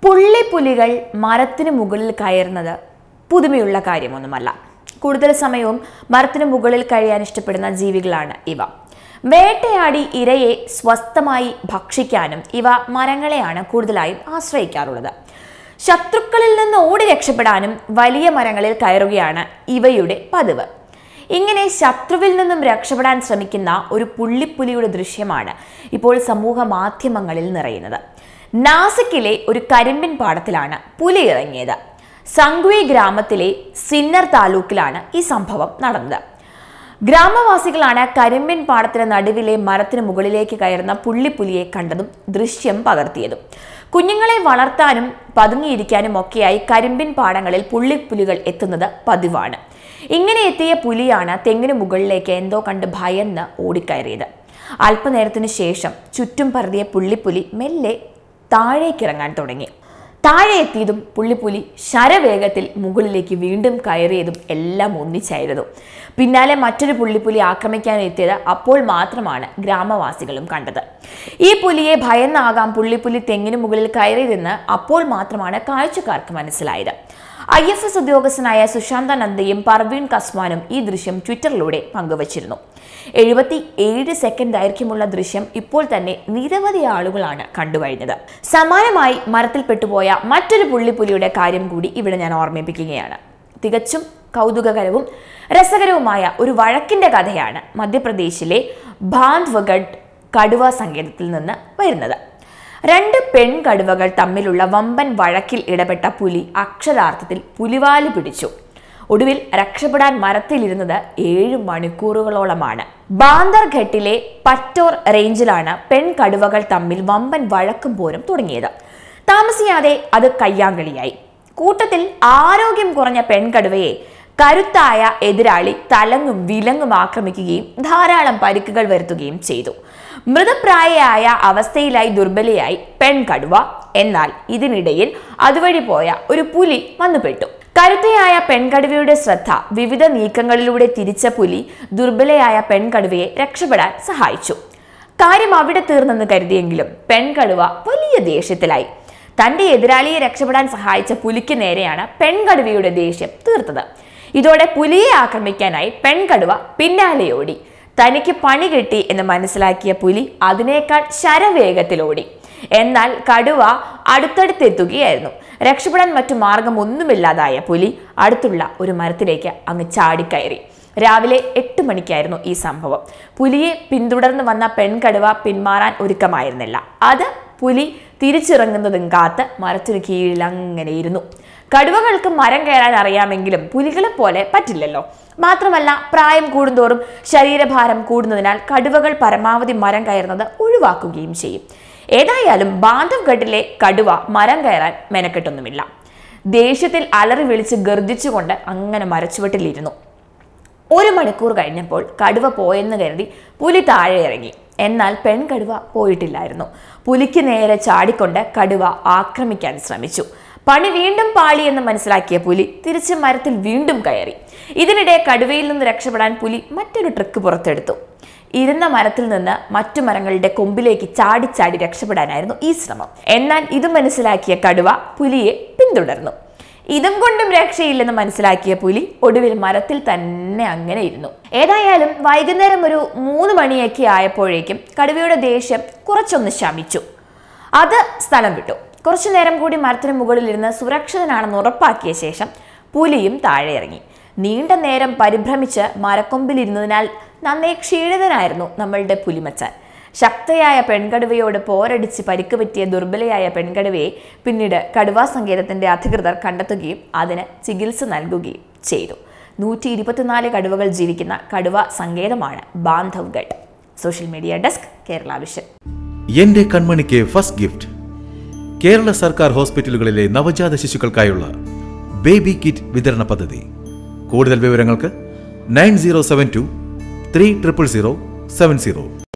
പുള്ളിപ്പുലികൾ മരത്തിന് മുകളിൽ കയറുന്നത് പുതുമയുള്ള കാര്യമൊന്നുമല്ല കൂടുതൽ സമയവും മരത്തിന് മുകളിൽ കഴിയാൻ ഇഷ്ടപ്പെടുന്ന ജീവികളാണ് ഇവ വേട്ടയാടി ഇരയെ സ്വസ്ഥമായി ഭക്ഷിക്കാനും ഇവ മരങ്ങളെയാണ് കൂടുതലായും ആശ്രയിക്കാറുള്ളത് ശത്രുക്കളിൽ നിന്ന് ഓടി രക്ഷപ്പെടാനും വലിയ മരങ്ങളിൽ കയറുകയാണ് ഇവയുടെ പതിവ് ഇങ്ങനെ ശത്രുവിൽ നിന്നും രക്ഷപ്പെടാൻ ശ്രമിക്കുന്ന ഒരു പുള്ളിപ്പുലിയുടെ ദൃശ്യമാണ് ഇപ്പോൾ സമൂഹ മാധ്യമങ്ങളിൽ നിറയുന്നത് നാസിക്കിലെ ഒരു കരിമ്പിൻ പാടത്തിലാണ് പുലി ഇറങ്ങിയത് സംഗ്വി ഗ്രാമത്തിലെ സിന്നർ താലൂക്കിലാണ് ഈ സംഭവം നടന്നത് ഗ്രാമവാസികളാണ് കരിമ്പിൻ പാടത്തിന് നടുവിലെ മരത്തിന് മുകളിലേക്ക് കയറുന്ന പുള്ളിപ്പുലിയെ കണ്ടതും ദൃശ്യം പകർത്തിയതും കുഞ്ഞുങ്ങളെ വളർത്താനും പതുങ്ങിയിരിക്കാനും ഒക്കെയായി കരിമ്പിൻ പാടങ്ങളിൽ പുള്ളിപ്പുലികൾ എത്തുന്നത് പതിവാണ് ഇങ്ങനെ എത്തിയ പുലിയാണ് തെങ്ങിന് മുകളിലേക്ക് എന്തോ കണ്ട് ഭയന്ന് ഓടിക്കയറിയത് അല്പനേരത്തിനു ശേഷം ചുറ്റും പരതിയ പുള്ളിപ്പുലി മെല്ലെ താഴേക്കിറങ്ങാൻ തുടങ്ങി താഴെ എത്തിയതും പുള്ളിപ്പുലി ശരവേഗത്തിൽ മുകളിലേക്ക് വീണ്ടും കയറിയതും എല്ലാം ഒന്നിച്ചായിരുന്നു പിന്നാലെ മറ്റൊരു പുള്ളിപ്പുലി ആക്രമിക്കാൻ എത്തിയത് അപ്പോൾ മാത്രമാണ് ഗ്രാമവാസികളും കണ്ടത് ഈ പുലിയെ ഭയന്നാകാം പുള്ളിപ്പുലി തെങ്ങിന് മുകളിൽ കയറിയതെന്ന് അപ്പോൾ മാത്രമാണ് കാഴ്ചക്കാർക്ക് മനസ്സിലായത് ഐ എഫ് എസ് ഉദ്യോഗസ്ഥനായ സുശാന്ത നന്ദയും പർവീൺ കസ്വാനും ഈ ദൃശ്യം ട്വിറ്ററിലൂടെ പങ്കുവച്ചിരുന്നു എഴുപത്തി ഏഴ് സെക്കൻഡ് ദൈർഘ്യമുള്ള ദൃശ്യം ഇപ്പോൾ തന്നെ നിരവധി ആളുകളാണ് കണ്ടുകഴിഞ്ഞത് സമാനമായി മരത്തിൽ പെട്ടുപോയ മറ്റൊരു പുള്ളിപ്പുലിയുടെ കാര്യം കൂടി ഇവിടെ ഞാൻ ഓർമ്മിപ്പിക്കുകയാണ് തികച്ചും കൗതുകകരവും രസകരവുമായ ഒരു വഴക്കിന്റെ കഥയാണ് മധ്യപ്രദേശിലെ ബാന്ദ്വഗഡ് കടുവ സങ്കേതത്തിൽ നിന്ന് വരുന്നത് രണ്ട് പെൺകടുവകൾ തമ്മിലുള്ള വമ്പൻ വഴക്കിൽ ഇടപെട്ട പുലി അക്ഷരാർത്ഥത്തിൽ പുലിവാല് പിടിച്ചു ഒടുവിൽ രക്ഷപ്പെടാൻ മരത്തിലിരുന്നത് ഏഴ് മണിക്കൂറുകളോളമാണ് ബാന്ദർഘട്ടിലെ പറ്റോർ റേഞ്ചിലാണ് പെൺകടുവകൾ തമ്മിൽ വമ്പൻ വഴക്കും പോരും തുടങ്ങിയത് താമസിയാതെ അത് കയ്യാങ്കളിയായി കൂട്ടത്തിൽ ആരോഗ്യം കുറഞ്ഞ പെൺകടുവയെ കരുത്തായ എതിരാളി തലങ്ങും വിലങ്ങും ആക്രമിക്കുകയും ധാരാളം പരിക്കുകൾ വരുത്തുകയും ചെയ്തു മൃതപ്രായയായ അവസ്ഥയിലായി ദുർബലയായി പെൺകടുവ എന്നാൽ ഇതിനിടയിൽ അതുവഴി പോയ ഒരു പുലി വന്നുപെട്ടു കരുത്തയായ പെൺകടുവയുടെ ശ്രദ്ധ വിവിധ നീക്കങ്ങളിലൂടെ തിരിച്ച പുലി ദുർബലയായ പെൺകടുവയെ രക്ഷപ്പെടാൻ സഹായിച്ചു കാര്യം അവിടെ തീർന്നെന്ന് കരുതിയെങ്കിലും പെൺകടുവ വലിയ ദേഷ്യത്തിലായി തന്റെ എതിരാളിയെ രക്ഷപ്പെടാൻ സഹായിച്ച പുലിക്ക് നേരെയാണ് പെൺകടുവയുടെ ദേഷ്യം തീർത്തത് ഇതോടെ പുലിയെ ആക്രമിക്കാനായി പെൺകടുവ പിന്നാലെ ഓടി തനിക്ക് പണി കിട്ടി എന്ന് മനസ്സിലാക്കിയ പുലി അതിനേക്കാൾ ശരവേഗത്തിൽ ഓടി എന്നാൽ കടുവ അടുത്തടുത്തെത്തുകയായിരുന്നു രക്ഷപ്പെടാൻ മറ്റു മാർഗമൊന്നുമില്ലാതായ പുലി അടുത്തുള്ള ഒരു മരത്തിലേക്ക് അങ്ങ് ചാടിക്കയറി രാവിലെ എട്ട് മണിക്കായിരുന്നു ഈ സംഭവം പുലിയെ പിന്തുടർന്ന് വന്ന പെൺകടുവ പിന്മാറാൻ ഒരുക്കമായിരുന്നില്ല അത് പുലി തിരിച്ചിറങ്ങുന്നതും കാത്ത് മരത്തിനു കീഴിൽ അങ്ങനെ ഇരുന്നു കടുവകൾക്ക് മരം കയറാൻ അറിയാമെങ്കിലും പുലികളെ പോലെ പറ്റില്ലല്ലോ മാത്രമല്ല പ്രായം കൂടുന്തോറും ശരീരഭാരം കൂടുന്നതിനാൽ കടുവകൾ പരമാവധി മരം കയറുന്നത് ഒഴിവാക്കുകയും ചെയ്യും ഏതായാലും ബാന്ധവ്ഘട്ടിലെ കടുവ മരം കയറാൻ മെനക്കെട്ടൊന്നുമില്ല ദേഷ്യത്തിൽ അലറി വിളിച്ച് ഗർജിച്ചുകൊണ്ട് അങ്ങനെ മരച്ചുവട്ടിലിരുന്നു ഒരു മണിക്കൂർ കഴിഞ്ഞപ്പോൾ കടുവ പോയെന്ന് കരുതി പുലി താഴെ ഇറങ്ങി എന്നാൽ പെൺകടുവ പോയിട്ടില്ലായിരുന്നു പുലിക്ക് നേരെ ചാടിക്കൊണ്ട് കടുവ ആക്രമിക്കാൻ ശ്രമിച്ചു പണി വീണ്ടും പാളി എന്ന് മനസ്സിലാക്കിയ പുലി തിരിച്ച് മരത്തിൽ വീണ്ടും കയറി ഇതിനിടെ കടുവയിൽ നിന്ന് രക്ഷപ്പെടാൻ പുലി മറ്റൊരു ട്രിക്ക് പുറത്തെടുത്തു ഇരുന്ന മരത്തിൽ നിന്ന് മറ്റു മരങ്ങളുടെ കൊമ്പിലേക്ക് ചാടിച്ചാടി രക്ഷപ്പെടാനായിരുന്നു ഈ ശ്രമം എന്നാൽ ഇത് മനസ്സിലാക്കിയ കടുവ പുലിയെ പിന്തുടർന്നു ഇതും കൊണ്ടും രക്ഷയില്ലെന്ന് മനസ്സിലാക്കിയ പുലി ഒടുവിൽ മരത്തിൽ തന്നെ അങ്ങനെ ഇരുന്നു ഏതായാലും വൈകുന്നേരം ഒരു മൂന്ന് മണിയൊക്കെ ആയപ്പോഴേക്കും കടുവയുടെ ദേഷ്യം കുറച്ചൊന്ന് ശമിച്ചു അത് സ്ഥലം വിട്ടു കുറച്ചു നേരം കൂടി മരത്തിന് മുകളിലിരുന്ന് സുരക്ഷിതനാണെന്ന് ഉറപ്പാക്കിയ ശേഷം പുലിയും താഴെ ഇറങ്ങി നീണ്ട നേരം പരിഭ്രമിച്ച് മരക്കൊമ്പിലിരുന്നതിനാൽ നന്നേ ക്ഷീണിതനായിരുന്നു നമ്മളുടെ പുലിമച്ചാൻ ശക്തയായ പെൺകടുവയോട് പോരടിച്ച് പരിക്ക് പറ്റിയ ദുർബലയായ പെൺകടുവയെ പിന്നീട് കടുവാ സങ്കേതത്തിന്റെ അധികൃതർ കണ്ടെത്തുകയും അതിന് ചികിത്സ നൽകുകയും ചെയ്തു നൂറ്റി ഇരുപത്തിനാല് കടുവകൾ ജീവിക്കുന്ന കടുവ സങ്കേതമാണ് Bandhavgarh social media desk Kerala vision എന്റെ കൺമണിക്ക് ഫസ്റ്റ് ഗിഫ്റ്റ് കേരള സർക്കാർ ഹോസ്പിറ്റലുകളിലെ നവജാത ശിശുക്കൾക്കായുള്ള ബേബി കിറ്റ് വിതരണ പദ്ധതി കൂടുതൽ വിവരങ്ങൾക്ക് nine zero seven two three triple zero seven zero